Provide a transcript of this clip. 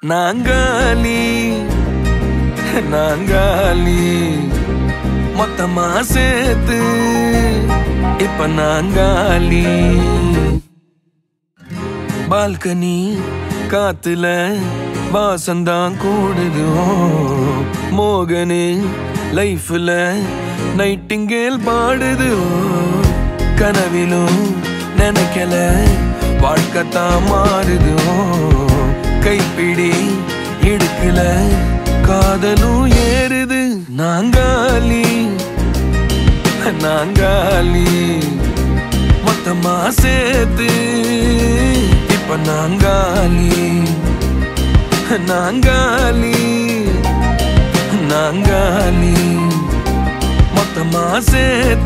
நாங்காலி நாங்காலி மொத்தமா சேர்த்து இப்ப நாங்காலி பால்கனி காத்துல வாசந்தான் கூடுது ஓ, மோகனே லைஃப்ல நைட்டிங்கேல் பாடுது ஓ, கனவிலும் நினைக்கல வாழ்க்கைத்தான் மாறுது ஓ, கைப்பிடி இடுக்கல காதலும் ஏறுது நாங்காலி நாங்காலி மொத்தமா சேர்த்து இப்ப நாங்காலி நாங்காலி நாங்காலி மொத்தமா சேர்த்து